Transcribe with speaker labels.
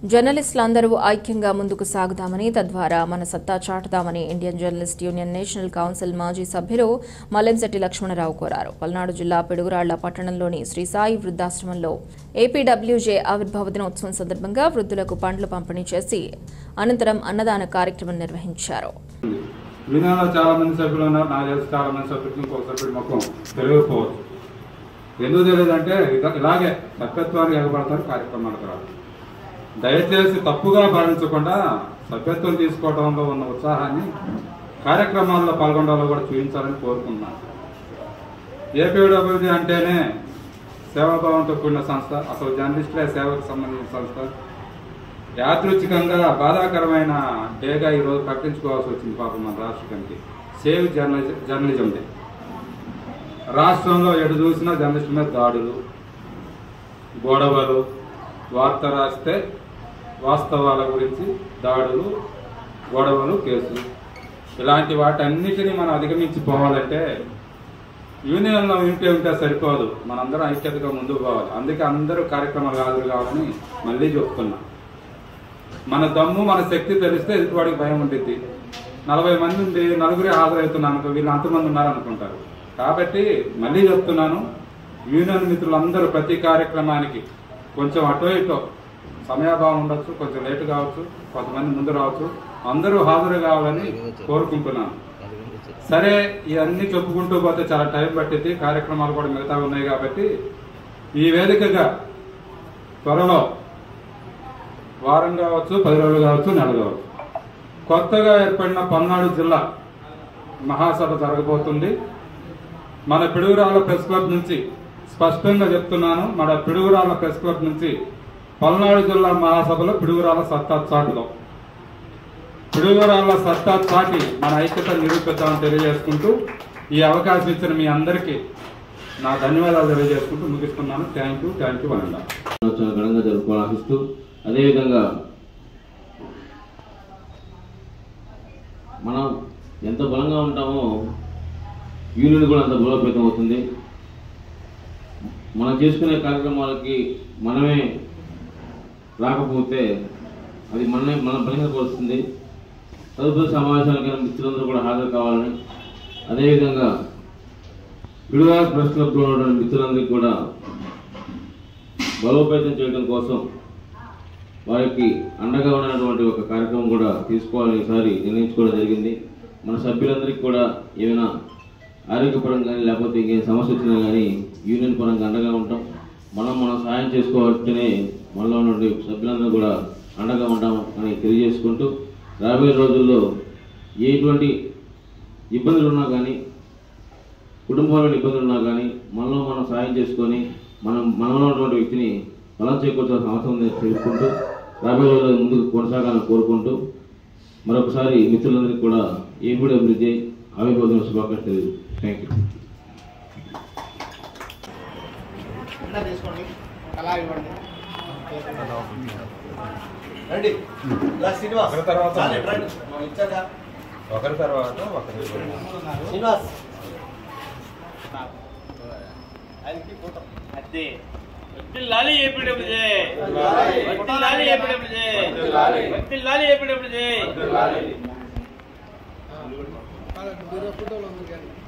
Speaker 1: జర్నలిస్టులందరూ ఐక్యంగా ముందుకు సాగుదామని తద్వారా మన సత్తా చాటుదామని Indian journalist union national council మాజీ సభ్యులు మల్లెంశెట్టి లక్ష్మణరావు కోరారు పల్నాడు జిల్లా పిడుగురాళ్ల పట్టణంలోని శ్రీ సాయి వృద్ధాశ్రమంలో ఏపీడబ్ల్యూజే ఆవిర్భావ దినోత్సవం సందర్భంగా వృద్ధులకు పండ్లు పంపిణీ చేసి అనంతరం అన్నదాన కార్యక్రమం నిర్వహించారు
Speaker 2: యూనియన్లో చాలా మంది సభ్యులు ఉన్నారు నాకు తెలిసి చాలా మంది సభ్యులకు ఇంకొక సభ్యుడు మొత్తం తెలియకపోవచ్చు ఎందుకు తెలియదంటే ఇద- ఇలాగే సభ్యత్వానికి ఎగబడతారు కార్యక్రమాలకు రాదు దయచేసి తప్పుగా భావించకుండా సభ్యత్వం తీసుకోవడంలో ఉన్న ఉత్సాహాన్ని కార్యక్రమాల్లో పాల్గొనడంలో కూడా చూపించాలని కోరుకుంటున్నాను ఏపీడబ్ల్యూడీ అంటేనే సేవాభావంతో కూడిన సంస్థ అసలు జర్నలిస్టులే సేవకు సంబంధించిన సంస్థ యాదృచ్ఛికంగా బాధాకరమైన డేగా ఈరోజు ప్రకటించుకోవాల్సి వచ్చింది పాపం మన రాష్ట్ర committee save journalism journalism day రాష్ట్రంలో ఎటు చూసినా జర్నలిస్టుల మీద దాడులు గొడవలు వార్త రాస్తే వాస్తవాల గురించి దాడులు గొడవలు కేసులు ఇలాంటి వాటన్నిటిని మనం అధిగమించి పోవాలంటే యూనియన్లో ఉంటే ఉంటే సరిపోదు మనందరం ఐక్యతగా ముందుకు పోవాలి అందుకే అందరూ కార్యక్రమాలు హాజరు కావాలని మళ్ళీ చెప్తున్నా మన దమ్ము మన శక్తి తెలిస్తే ఎదుటివాడికి భయం ఉంటుంది నలభై మంది ఉంది నలుగురే హాజరవుతున్నాను అనుకో వీళ్ళు అంతమంది ఉన్నారు అనుకుంటారు కాబట్టి మళ్ళీ చెప్తున్నాను యూనియన్ మిత్రులందరూ ప్రతి కార్యక్రమానికి కొంచెం అటో ఇటో సమయాభావం ఉండొచ్చు కొంచెం లేటు కావచ్చు కొంతమంది ముందు రావచ్చు అందరూ హాజరు కావాలని కోరుకుంటున్నాను సరే ఇవన్నీ చెప్పుకుంటూ పోతే చాలా టైం పట్టింది కార్యక్రమాలు కూడా మిగతా ఉన్నాయి కాబట్టి ఈ వేదికగా త్వరలో వారం కావచ్చు పది రోజులు కావచ్చు నెల కావచ్చు కొత్తగా ఏర్పడిన పల్నాడు జిల్లా మహాసభ జరగబోతుంది మన పిడుగురాళ్ళ ప్రెస్ క్లబ్ నుంచి స్పష్టంగా చెప్తున్నాను మన పిడుగురాళ్ళ ప్రెస్ క్లబ్ నుంచి పల్నాడు జిల్లా మహాసభలో పిడుగురాళ్ళ సత్తా చాటులో పిడుగురాళ్ళ సత్తా చాటి మన ఐక్యత నిరూపిద్దామని తెలియజేసుకుంటూ ఈ అవకాశం ఇచ్చిన మీ అందరికీ నా ధన్యవాదాలు తెలియజేసుకుంటూ ముగిస్తున్నాను థ్యాంక్ యూ థ్యాంక్ యూ అనండా
Speaker 3: చాలా ఘనంగా జరుపుకోవాలని ఆశిస్తూ అదేవిధంగా మనం ఎంత బలంగా ఉంటామో యూనియన్ కూడా అంత బలోపేతం అవుతుంది మనం చేసుకునే కార్యక్రమాలకి మనమే రాకపోతే అది మనమే మన బలహీనపరుస్తుంది తదుపరి సమావేశాలకైనా మిత్రులందరూ కూడా హాజరు కావాలని అదేవిధంగా విడుదల ప్రెస్ క్లబ్లో ఉన్నటువంటి మిత్రులందరికీ కూడా బలోపేతం చేయడం కోసం వారికి అండగా ఉన్నటువంటి ఒక కార్యక్రమం కూడా తీసుకోవాలని ఈసారి నిర్ణయించుకోవడం జరిగింది మన సభ్యులందరికీ కూడా ఏమైనా ఆరోగ్యపరంగా కానీ లేకపోతే ఇంకేం సమస్య వచ్చినా కానీ యూనియన్ పరంగా అండగా ఉంటాం మనం మనం సహాయం చేసుకోవాలంటేనే మనలో ఉన్నటువంటి సభ్యులందరూ కూడా అండగా ఉంటాం అని తెలియజేసుకుంటూ రాబోయే రోజుల్లో ఎటువంటి ఇబ్బందులు ఉన్నా కానీ కుటుంబంలో ఇబ్బందులు ఉన్నా కానీ మనలో మనం సాయం చేసుకొని మనం మనలో ఉన్నటువంటి వ్యక్తిని బలం చేకూర్చాల్సిన అవసరం ఉందని తెలుసుకుంటూ రాబోయే రోజుల్లో ముందుకు కొనసాగాలని కోరుకుంటూ మరొకసారి మిత్రులందరికీ కూడా ఏపీడీ అభివృద్ధి ఆవిర్భావం శుభాకాంక్షలు తెలియదు థ్యాంక్ యూ
Speaker 4: ఇలా తీసుకోండి అలా ఇవ్వండి రండి ఇలా శ్రీనివాస్
Speaker 2: ఒకరి తర్వాత
Speaker 4: చాలు, ఇటు రండి. ఇచ్చాక
Speaker 2: ఒకరి తర్వాత ఒకరి
Speaker 4: శ్రీనివాస్ ఆయనకి ఫోటో
Speaker 5: అదే వద్దిల్లాలి ఏపీడబ్ల్యూజే
Speaker 4: వద్దిల్లాలి.
Speaker 5: వద్దిల్లాలి ఏపీడబ్ల్యూజే
Speaker 2: వద్దిల్లాలి.
Speaker 5: వద్దిల్లాలి ఏపీడబ్ల్యూజే